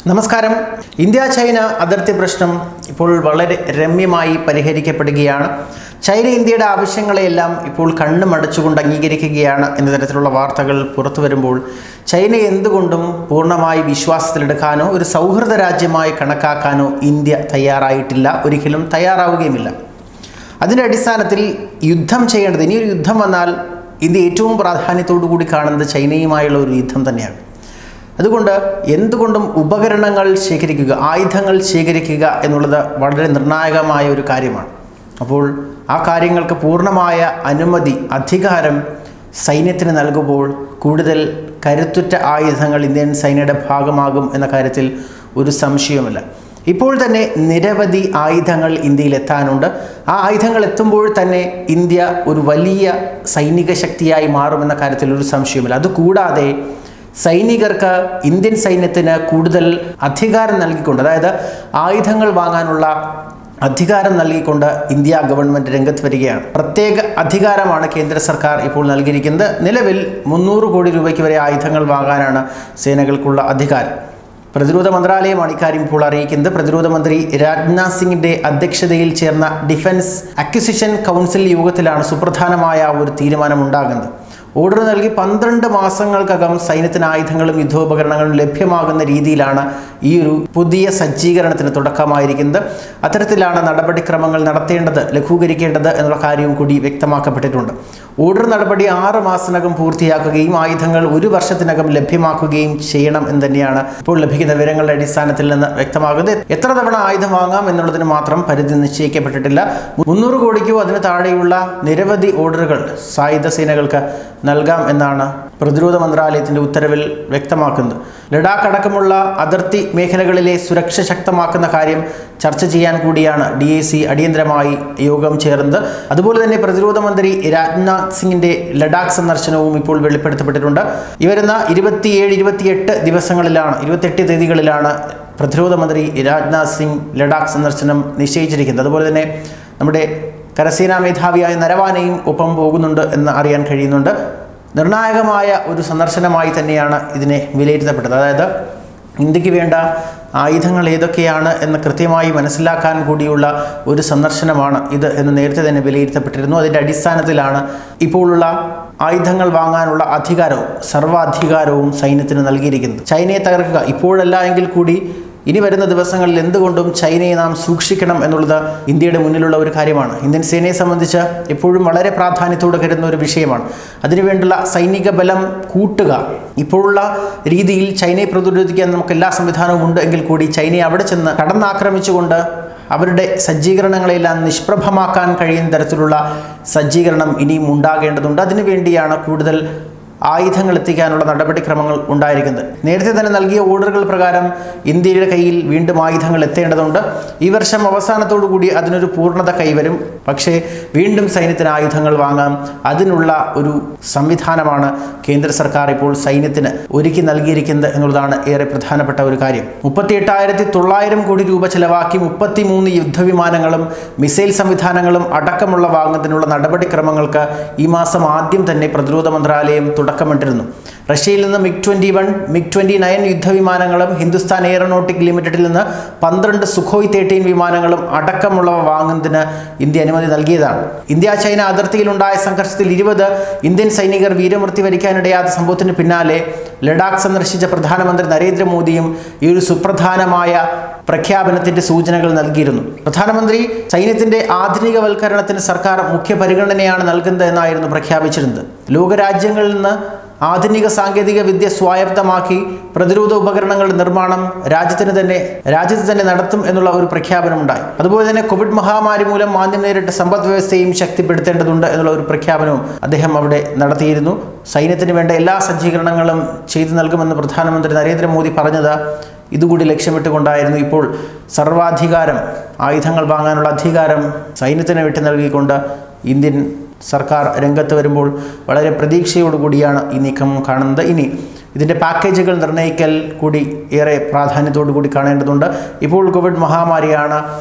നമസ്കാരം India China അതിർത്തി പ്രശ്നം ഇപ്പോൾ വളരെ രമ്യമായി പരിഹരിക്കപ്പെടുകയാണ് ചൈന ഇന്ത്യയുടെ ആവശ്യങ്ങളെയെല്ലാം ഇപ്പോൾ കണ്ണുമടച്ചുകൊണ്ട് അംഗീകരിക്കുകയാണ് എന്ന തരത്തിലുള്ള വാർത്തകൾ പുറത്തു വരുമ്പോൾ ചൈന എന്തുകൊണ്ടും പൂർണ്ണമായി വിശ്വാസത്തിലെടുക്കാനോ ഒരു സൗഹൃദ രാജ്യമായി കണക്കാക്കാനോ ഇന്ത്യ തയ്യാറായിട്ടില്ല ഒരിക്കലും തയ്യാറാവുകയുമില്ല അതിൻ്റെ അടിസ്ഥാനത്തിൽ യുദ്ധം ചെയ്യേണ്ടത് ഇനിയൊരു യുദ്ധം വന്നാൽ ഇന്ത്യ ഏറ്റവും പ്രാധാന്യത്തോടു കൂടി കാണുന്നത് ചൈനയുമായുള്ള ഒരു യുദ്ധം തന്നെയാണ് അതുകൊണ്ട് എന്തുകൊണ്ടും ഉപകരണങ്ങൾ ശേഖരിക്കുക ആയുധങ്ങൾ ശേഖരിക്കുക എന്നുള്ളത് വളരെ നിർണായകമായ ഒരു കാര്യമാണ് അപ്പോൾ ആ കാര്യങ്ങൾക്ക് പൂർണ്ണമായ അനുമതി അധികാരം സൈന്യത്തിന് നൽകുമ്പോൾ കൂടുതൽ കരുത്തുറ്റ ആയുധങ്ങൾ ഇന്ത്യൻ സൈന്യയുടെ ഭാഗമാകും എന്ന കാര്യത്തിൽ ഒരു സംശയവുമില്ല ഇപ്പോൾ തന്നെ നിരവധി ആയുധങ്ങൾ ഇന്ത്യയിൽ എത്താനുണ്ട് ആ ആയുധങ്ങൾ എത്തുമ്പോൾ തന്നെ ഇന്ത്യ ഒരു വലിയ സൈനിക ശക്തിയായി മാറുമെന്ന കാര്യത്തിൽ ഒരു സംശയവുമില്ല അതുകൂടാതെ സൈനികർക്ക് ഇന്ത്യൻ സൈന്യത്തിന് കൂടുതൽ അധികാരം നൽകിക്കൊണ്ട് അതായത് ആയുധങ്ങൾ വാങ്ങാനുള്ള അധികാരം നൽകിക്കൊണ്ട് ഇന്ത്യ ഗവൺമെൻറ് രംഗത്ത് വരികയാണ് പ്രത്യേക അധികാരമാണ് കേന്ദ്ര സർക്കാർ ഇപ്പോൾ നൽകിയിരിക്കുന്നത് നിലവിൽ മുന്നൂറ് കോടി രൂപയ്ക്ക് വരെ ആയുധങ്ങൾ വാങ്ങാനാണ് സേനകൾക്കുള്ള അധികാരം പ്രതിരോധ മന്ത്രാലയമാണ് ഇക്കാര്യം ഇപ്പോൾ അറിയിക്കുന്നത് പ്രതിരോധ മന്ത്രി രാജ്നാഥ് സിംഗിന്റെ അധ്യക്ഷതയിൽ ചേർന്ന ഡിഫൻസ് അക്വിസിഷൻ കൗൺസിൽ യോഗത്തിലാണ് സുപ്രധാനമായ ഒരു തീരുമാനമുണ്ടാകുന്നത് ഓർഡർ നൽകി പന്ത്രണ്ട് മാസങ്ങൾക്കകം സൈന്യത്തിന് ആയുധങ്ങളും യുദ്ധോപകരണങ്ങളും ലഭ്യമാകുന്ന രീതിയിലാണ് ഈ ഒരു പുതിയ സജ്ജീകരണത്തിന് തുടക്കമായിരിക്കുന്നത് അത്തരത്തിലാണ് നടപടിക്രമങ്ങൾ നടത്തേണ്ടത് ലഘൂകരിക്കേണ്ടത് എന്നുള്ള കാര്യവും കൂടി വ്യക്തമാക്കപ്പെട്ടിട്ടുണ്ട് ഓർഡർ നടപടി ആറ് മാസത്തിനകം പൂർത്തിയാക്കുകയും ആയുധങ്ങൾ ഒരു വർഷത്തിനകം ലഭ്യമാക്കുകയും ചെയ്യണം എന്ന് തന്നെയാണ് ഇപ്പോൾ ലഭിക്കുന്ന വിവരങ്ങളുടെ അടിസ്ഥാനത്തിൽ നിന്ന് വ്യക്തമാകുന്നത് എത്ര തവണ ആയുധം വാങ്ങാം എന്നുള്ളതിന് മാത്രം പരിധി നിശ്ചയിക്കപ്പെട്ടിട്ടില്ല മുന്നൂറ് കോടിക്കോ അതിന് താഴെയുള്ള നിരവധി ഓർഡറുകൾ സായുധ സേനകൾക്ക് നൽകാം എന്നാണ് പ്രതിരോധ മന്ത്രാലയത്തിന്റെ ഉത്തരവിൽ വ്യക്തമാക്കുന്നത് ലഡാക്ക് അടക്കമുള്ള അതിർത്തി മേഖലകളിലെ സുരക്ഷ ശക്തമാക്കുന്ന കാര്യം ചർച്ച ചെയ്യാൻ കൂടിയാണ് ഡി എ സി അടിയന്തരമായി യോഗം ചേർന്നത് അതുപോലെ തന്നെ പ്രതിരോധ മന്ത്രി രാജ്നാഥ് സിംഗിന്റെ ലഡാക്ക് സന്ദർശനവും ഇപ്പോൾ വെളിപ്പെടുത്തപ്പെട്ടിട്ടുണ്ട് ഈ വരുന്ന ഇരുപത്തിയേഴ് ഇരുപത്തിയെട്ട് ദിവസങ്ങളിലാണ് ഇരുപത്തെട്ട് തീയതികളിലാണ് പ്രതിരോധ മന്ത്രി രാജ്നാഥ് സിംഗ് ലഡാക്ക് സന്ദർശനം നിശ്ചയിച്ചിരിക്കുന്നത് അതുപോലെ തന്നെ നമ്മുടെ കരസേനാ മേധാവിയായ നരവാനയും ഒപ്പം പോകുന്നുണ്ട് എന്ന് അറിയാൻ കഴിയുന്നുണ്ട് നിർണായകമായ ഒരു സന്ദർശനമായി തന്നെയാണ് ഇതിനെ വിലയിരുത്തപ്പെട്ടത് അതായത് ഇന്ത്യക്ക് വേണ്ട ആയുധങ്ങൾ ഏതൊക്കെയാണ് എന്ന് കൃത്യമായി മനസ്സിലാക്കാൻ കൂടിയുള്ള ഒരു സന്ദർശനമാണ് ഇത് എന്ന് നേരത്തെ തന്നെ വിലയിരുത്തപ്പെട്ടിരുന്നു അതിൻ്റെ അടിസ്ഥാനത്തിലാണ് ഇപ്പോഴുള്ള ആയുധങ്ങൾ വാങ്ങാനുള്ള അധികാരവും സർവാധികാരവും സൈന്യത്തിന് നൽകിയിരിക്കുന്നത് ചൈനയെ തകർക്കുക ഇപ്പോഴല്ല എങ്കിൽ കൂടി ഇനി വരുന്ന ദിവസങ്ങളിൽ എന്തുകൊണ്ടും ചൈനയെ നാം സൂക്ഷിക്കണം എന്നുള്ളത് ഇന്ത്യയുടെ മുന്നിലുള്ള ഒരു കാര്യമാണ് ഇന്ത്യൻ സേനയെ സംബന്ധിച്ച് എപ്പോഴും വളരെ പ്രാധാന്യത്തോടെ കരുതുന്ന ഒരു വിഷയമാണ് അതിനുവേണ്ടുള്ള സൈനിക ബലം കൂട്ടുക ഇപ്പോഴുള്ള രീതിയിൽ ചൈനയെ പ്രതിരോധിക്കാൻ നമുക്ക് എല്ലാ സംവിധാനവും ഉണ്ട് എങ്കിൽ കൂടി ചൈനയെ അവിടെ ചെന്ന് കടന്നാക്രമിച്ചുകൊണ്ട് അവരുടെ സജ്ജീകരണങ്ങളെല്ലാം നിഷ്പ്രഭമാക്കാൻ കഴിയുന്ന തരത്തിലുള്ള സജ്ജീകരണം ഇനിയും ഉണ്ടാകേണ്ടതുണ്ട് അതിനുവേണ്ടിയാണ് കൂടുതൽ ആയുധങ്ങൾ എത്തിക്കാനുള്ള നടപടിക്രമങ്ങൾ ഉണ്ടായിരിക്കുന്നത് നേരത്തെ തന്നെ നൽകിയ ഓർഡറുകൾ പ്രകാരം ഇന്ത്യയുടെ കയ്യിൽ വീണ്ടും ആയുധങ്ങൾ എത്തേണ്ടതുണ്ട് ഈ വർഷം അവസാനത്തോടു കൂടി അതിനൊരു പൂർണ്ണത കൈവരും പക്ഷേ വീണ്ടും സൈന്യത്തിന് ആയുധങ്ങൾ വാങ്ങാം അതിനുള്ള ഒരു സംവിധാനമാണ് കേന്ദ്ര സർക്കാർ ഇപ്പോൾ സൈന്യത്തിന് ഒരുക്കി നൽകിയിരിക്കുന്നത് എന്നുള്ളതാണ് ഏറെ പ്രധാനപ്പെട്ട ഒരു കാര്യം മുപ്പത്തി എട്ടായിരത്തി തൊള്ളായിരം കോടി രൂപ ചെലവാക്കി മുപ്പത്തിമൂന്ന് യുദ്ധവിമാനങ്ങളും മിസൈൽ സംവിധാനങ്ങളും അടക്കമുള്ള വാങ്ങുന്നതിനുള്ള നടപടിക്രമങ്ങൾക്ക് ഈ മാസം ആദ്യം തന്നെ പ്രതിരോധ മന്ത്രാലയം തുടക്കമിട്ടിരുന്നു റഷ്യയിൽ നിന്ന് MiG twenty one MiG twenty nine യുദ്ധവിമാനങ്ങളും ഹിന്ദുസ്ഥാൻ എയറോനോട്ടിക് ലിമിറ്റഡിൽ നിന്ന് പന്ത്രണ്ട് സുഖോയ് തേർട്ടീൻ വിമാനങ്ങളും അടക്കമുള്ളവ വാങ്ങുന്നതിന് ഇന്ത്യ അനുമതി നൽകിയതാണ് ഇന്ത്യ ചൈന അതിർത്തിയിലുണ്ടായ സംഘർഷത്തിൽ ഇരുപത് ഇന്ത്യൻ സൈനികർ വീരമൃത്യു വരിക്കാനിടയാത്ത സംഭവത്തിന് പിന്നാലെ ലഡാക്ക് സന്ദർശിച്ച പ്രധാനമന്ത്രി നരേന്ദ്രമോദിയും ഈ ഒരു സുപ്രധാനമായ പ്രഖ്യാപനത്തിന്റെ സൂചനകൾ നൽകിയിരുന്നു പ്രധാനമന്ത്രി സൈന്യത്തിന്റെ ആധുനികവൽക്കരണത്തിന് സർക്കാർ മുഖ്യ പരിഗണനയാണ് നൽകുന്നത് എന്നായിരുന്നു പ്രഖ്യാപിച്ചിരുന്നത് ലോകരാജ്യങ്ങളിൽ നിന്ന് ആധുനിക സാങ്കേതിക വിദ്യ സ്വായത്തമാക്കി പ്രതിരോധ ഉപകരണങ്ങളുടെ നിർമ്മാണം രാജ്യത്തിന് തന്നെ രാജ്യത്ത് തന്നെ നടത്തും എന്നുള്ള ഒരു പ്രഖ്യാപനമുണ്ടായി അതുപോലെ തന്നെ കോവിഡ് മഹാമാരി മൂലം മാന്ദ്യം നേരിട്ട സമ്പദ് വ്യവസ്ഥയും ശക്തിപ്പെടുത്തേണ്ടതുണ്ട് എന്നുള്ള ഒരു പ്രഖ്യാപനവും അദ്ദേഹം അവിടെ നടത്തിയിരുന്നു സൈന്യത്തിന് വേണ്ട എല്ലാ സജ്ജീകരണങ്ങളും ചെയ്തു നൽകുമെന്ന് പ്രധാനമന്ത്രി നരേന്ദ്രമോദി പറഞ്ഞത് ഇതുകൂടി ലക്ഷ്യമിട്ടുകൊണ്ടായിരുന്നു ഇപ്പോൾ സർവാധികാരം ആയുധങ്ങൾ വാങ്ങാനുള്ള അധികാരം സൈന്യത്തിന് വിട്ടു നൽകിക്കൊണ്ട് ഇന്ത്യൻ സർക്കാർ രംഗത്ത് വരുമ്പോൾ വളരെ പ്രതീക്ഷയോടുകൂടിയാണ് ഈ നീക്കം കാണുന്നത് ഇനി ഇതിൻ്റെ പാക്കേജുകൾ നിർണ്ണയിക്കൽ കൂടി ഏറെ പ്രാധാന്യത്തോടു കൂടി കാണേണ്ടതുണ്ട് ഇപ്പോൾ കോവിഡ് മഹാമാരിയാണ്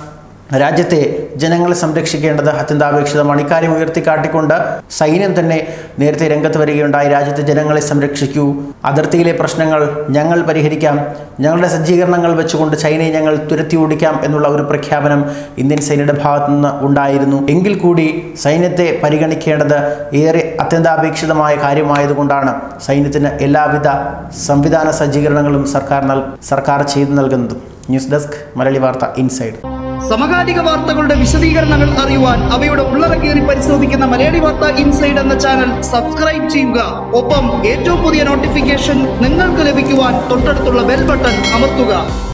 രാജ്യത്തെ ജനങ്ങളെ സംരക്ഷിക്കേണ്ടത് അത്യന്താപേക്ഷിതമാണ് ഇക്കാര്യം ഉയർത്തിക്കാട്ടിക്കൊണ്ട് സൈന്യം തന്നെ നേരത്തെ രംഗത്ത് വരികയുണ്ടായി രാജ്യത്തെ ജനങ്ങളെ സംരക്ഷിക്കൂ അതിർത്തിയിലെ പ്രശ്നങ്ങൾ ഞങ്ങൾ പരിഹരിക്കാം ഞങ്ങളുടെ സജ്ജീകരണങ്ങൾ വെച്ചുകൊണ്ട് ചൈനയെ ഞങ്ങൾ തുരത്തി ഓടിക്കാം എന്നുള്ള ഒരു പ്രഖ്യാപനം ഇന്ത്യൻ സൈന്യയുടെ ഭാഗത്തു നിന്ന് ഉണ്ടായിരുന്നു എങ്കിൽ കൂടി സൈന്യത്തെ പരിഗണിക്കേണ്ടത് ഏറെ അത്യന്താപേക്ഷിതമായ കാര്യമായതുകൊണ്ടാണ് സൈന്യത്തിന് എല്ലാവിധ സംവിധാന സജ്ജീകരണങ്ങളും സർക്കാർ നൽ സർക്കാർ ചെയ്തു നൽകുന്നതും ന്യൂസ് ഡെസ്ക് മലയാളി വാർത്ത ഇൻസൈഡ് സമകാലിക വാർത്തകളുടെ വിശദീകരണങ്ങൾ അറിയുവാൻ അവയുടെ ഉള്ളടക്കേറി പരിശോധിക്കുന്ന മലയാളി വാർത്ത ഇൻസൈഡ് എന്ന ചാനൽ സബ്സ്ക്രൈബ് ചെയ്യുക ഒപ്പം ഏറ്റവും പുതിയ നോട്ടിഫിക്കേഷൻ നിങ്ങൾക്ക് ലഭിക്കുവാൻ തൊട്ടടുത്തുള്ള ബെൽ ബട്ടൺ അമർത്തുക